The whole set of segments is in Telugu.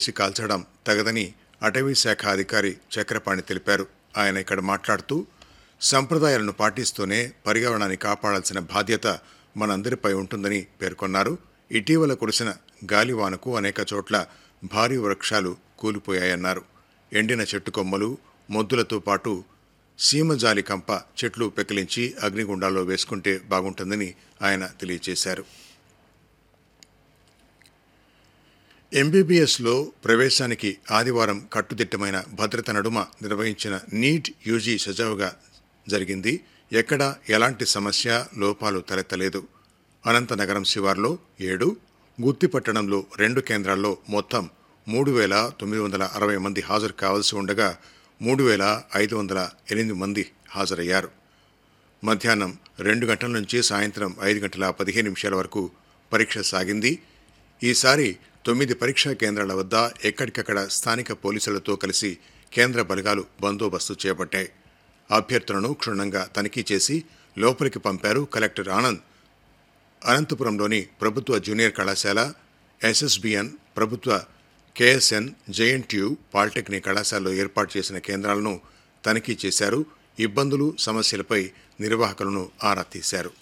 చేసి కాల్చడం తగదని అటవీ శాఖ అధికారి చక్రపాణి తెలిపారు ఆయన ఇక్కడ మాట్లాడుతూ సంప్రదాయాలను పాటిస్తూనే పర్యావరణాన్ని కాపాడాల్సిన బాధ్యత మనందరిపై ఉంటుందని పేర్కొన్నారు ఇటీవల కురిసిన గాలివానకు అనేక చోట్ల భారీ వృక్షాలు కూలిపోయాయన్నారు ఎండిన చెట్టు కొమ్మలు మొద్దులతో పాటు సీమజాలి కంప చెట్లు పెకిలించి అగ్నిగుండాల్లో వేసుకుంటే బాగుంటుందని ఆయన తెలియజేశారు ఎంబీబీఎస్లో ప్రవేశానికి ఆదివారం కట్టుదిట్టమైన భద్రత నడుమ నిర్వహించిన నీట్ యూజీ సజావుగా జరిగింది ఎక్కడా ఎలాంటి సమస్య లోపాలు తలెత్తలేదు అనంతనగరం శివార్లో ఏడు గుత్తిపట్టణంలో రెండు కేంద్రాల్లో మొత్తం మూడు వేల తొమ్మిది వందల అరవై మంది హాజరు కావాల్సి ఉండగా మూడు వేల ఐదు వందల ఎనిమిది మంది హాజరయ్యారు మధ్యాహ్నం రెండు గంటల నుంచి సాయంత్రం ఐదు గంటల పదిహేను నిమిషాల వరకు పరీక్ష సాగింది ఈసారి తొమ్మిది పరీక్షా కేంద్రాల వద్ద ఎక్కడికక్కడ స్థానిక పోలీసులతో కలిసి కేంద్ర బలగాలు బందోబస్తు చేపట్టాయి అభ్యర్థులను క్షుణ్ణంగా తనిఖీ చేసి లోపలికి పంపారు కలెక్టర్ ఆనంద్ అనంతపురంలోని ప్రభుత్వ జూనియర్ కళాశాల ఎస్ఎస్బిఎన్ ప్రభుత్వ కేఎస్ఎన్ జేఎన్టీయు పాలిటెక్నిక్ కళాశాలలో ఏర్పాటు చేసిన కేంద్రాలను తనిఖీ చేశారు ఇబ్బందులు సమస్యలపై నిర్వాహకులను ఆరా తీశారు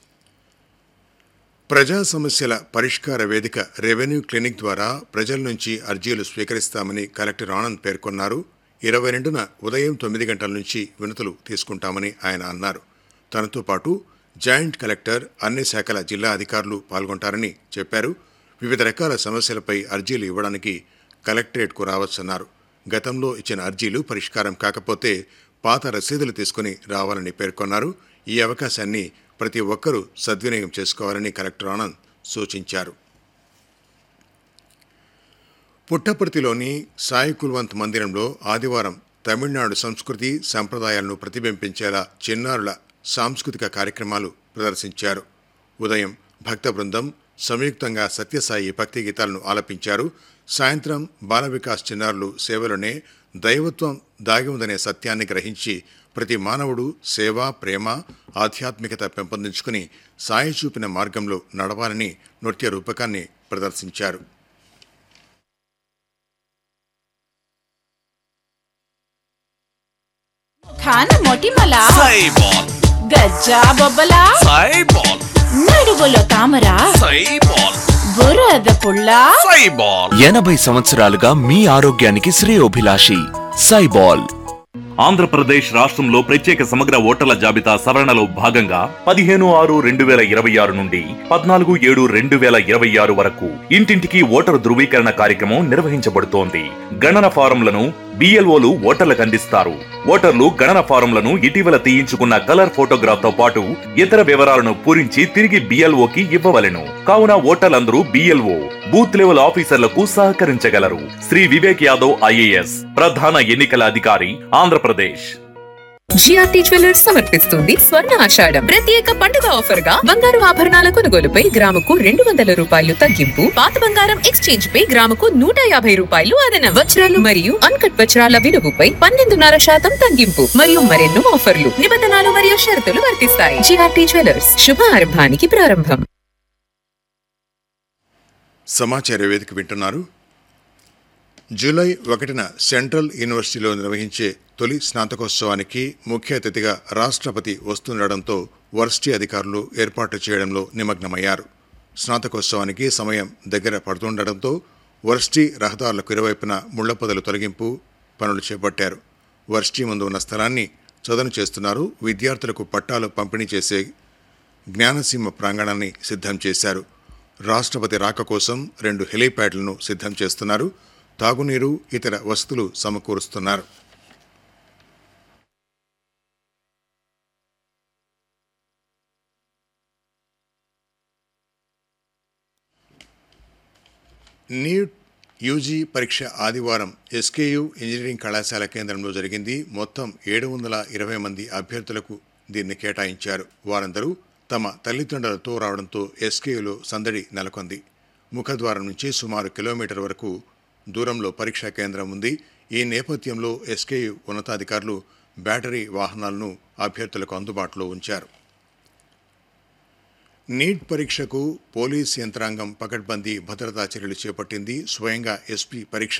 ప్రజా సమస్యల పరిష్కార వేదిక రెవెన్యూ క్లినిక్ ద్వారా ప్రజల నుంచి అర్జీలు స్వీకరిస్తామని కలెక్టర్ ఆనంద్ పేర్కొన్నారు ఇరవై రెండున ఉదయం తొమ్మిది గంటల నుంచి వినతులు తీసుకుంటామని ఆయన అన్నారు తనతో పాటు జాయింట్ కలెక్టర్ అన్ని శాఖల జిల్లా అధికారులు పాల్గొంటారని చెప్పారు వివిధ రకాల సమస్యలపై అర్జీలు ఇవ్వడానికి కలెక్టరేట్కు రావచ్చన్నారు గతంలో ఇచ్చిన అర్జీలు పరిష్కారం కాకపోతే పాత రసీదులు తీసుకుని రావాలని పేర్కొన్నారు ఈ అవకాశాన్ని ప్రతి ఒక్కరూ సద్వినియోగం చేసుకోవాలని కలెక్టర్ ఆనంద్ సూచించారు పుట్టపర్తిలోని సాయి కుల్వంత్ మందిరంలో ఆదివారం తమిళనాడు సంస్కృతి సంప్రదాయాలను ప్రతిబింబించేలా చిన్నారుల సాంస్కృతిక కార్యక్రమాలు ప్రదర్శించారు ఉదయం భక్త బృందం సంయుక్తంగా సత్యసాయి భక్తి గీతాలను ఆలపించారు సాయంత్రం బాల వికాస్ చిన్నారులు సేవలోనే దైవత్వం దాగి ఉందనే సత్యాన్ని గ్రహించి ప్రతి మానవుడు సేవ ప్రేమ ఆధ్యాత్మికత పెంపొందించుకుని సాయి చూపిన మార్గంలో నడవాలని నృత్య రూపకాన్ని ప్రదర్శించారు ఖాన మొటిమల సైబాల్ గజ్జా బొబ్బల సైబాల్ నడువులో తామర సైబాల్ బురద పుల్ల సైబాల్ ఎనభై సంవత్సరాలుగా మీ ఆరోగ్యానికి శ్రేయోభిలాషి సైబాల్ ఆంధ్రప్రదేశ్ రాష్ట్రంలో ప్రత్యేక సమగ్ర ఓటర్ల జాబితా సవరణలో భాగంగా పదిహేను ఆరు రెండు వేల ఇరవై ఆరు నుండి పద్నాలుగు ఏడు రెండు వేల ఇరవై ఆరు వరకు ఇంటింటికి ఓటరు ధృవీకరణ కార్యక్రమం నిర్వహించబడుతోంది గణన ఫారంలను బిఎల్ఓలు ఓటర్లకు అందిస్తారు ఓటర్లు గణన ఫారంలను ఇటీవల తీయించుకున్న కలర్ ఫోటోగ్రాఫ్ తో పాటు ఇతర వివరాలను పూరించి తిరిగి బిఎల్ఓకి ఇవ్వవలెను కావున ఓటర్లందరూ బిఎల్ఓ బూత్ లెవెల్ ఆఫీసర్లకు సహకరించగలరు శ్రీ వివేక్ యాదవ్ ఐఏఎస్ ప్రధాన ఎన్నికల అధికారి ఆంధ్రప్రదేశ్ జిఆర్టీ జ్యువెలర్స్ సమర్పిస్తుంది స్వర్ణ ఆషాఢం ప్రత్యేక పండుగ ఆఫర్ గా బంగారు ఆభరణాల కొనుగోలుపై గ్రాముకు రెండు వందల రూపాయలు తగ్గింపు పాత బంగారం ఎక్స్చేంజ్ పై గ్రాముకు నూట యాభై రూపాయలు అదనం వజ్రాలు మరియు అన్కట్ వజ్రాల విలువపై పన్నెండున్నర శాతం తగ్గింపు మరియు మరెన్నో ఆఫర్లు నిబంధనలు మరియు షరతులు వర్తిస్తాయి జిఆర్టీ జ్యువెలర్స్ శుభ ఆరంభానికి ప్రారంభం సమాచార వేదిక వింటున్నారు జూలై ఒకటిన సెంట్రల్ యూనివర్సిటీలో నిర్వహించే తొలి స్నాతకోత్సవానికి ముఖ్య అతిథిగా రాష్ట్రపతి వస్తుండటంతో వర్సిటీ అధికారులు ఏర్పాటు చేయడంలో నిమగ్నమయ్యారు స్నాతకోత్సవానికి సమయం దగ్గర పడుతుండటంతో వర్సిటీ రహదారులకు ఇరువైపున ముళ్లపొదలు తొలగింపు పనులు చేపట్టారు వర్సిటీ ముందు ఉన్న స్థలాన్ని చదును చేస్తున్నారు విద్యార్థులకు పట్టాలు పంపిణీ చేసే జ్ఞానసీమ ప్రాంగణాన్ని సిద్ధం చేశారు రాష్ట్రపతి రాక కోసం రెండు హెలీప్యాడ్లను సిద్ధం చేస్తున్నారు తాగునీరు ఇతర వసతులు సమకూరుస్తున్నారు నీట్ యూజీ పరీక్ష ఆదివారం ఎస్కేయు ఇంజనీరింగ్ కళాశాల కేంద్రంలో జరిగింది మొత్తం ఏడు వందల ఇరవై మంది అభ్యర్థులకు దీన్ని కేటాయించారు వారందరూ తమ తల్లిదండ్రులతో రావడంతో ఎస్కేయులో సందడి నెలకొంది ముఖద్వారం నుంచి సుమారు కిలోమీటర్ వరకు దూరంలో పరీక్షా కేంద్రం ఉంది ఈ నేపథ్యంలో ఎస్కేయు ఉన్నతాధికారులు బ్యాటరీ వాహనాలను అభ్యర్థులకు అందుబాటులో ఉంచారు నీట్ పరీక్షకు పోలీస్ యంత్రాంగం పకడ్బందీ భద్రతా చర్యలు చేపట్టింది స్వయంగా ఎస్పీ పరీక్ష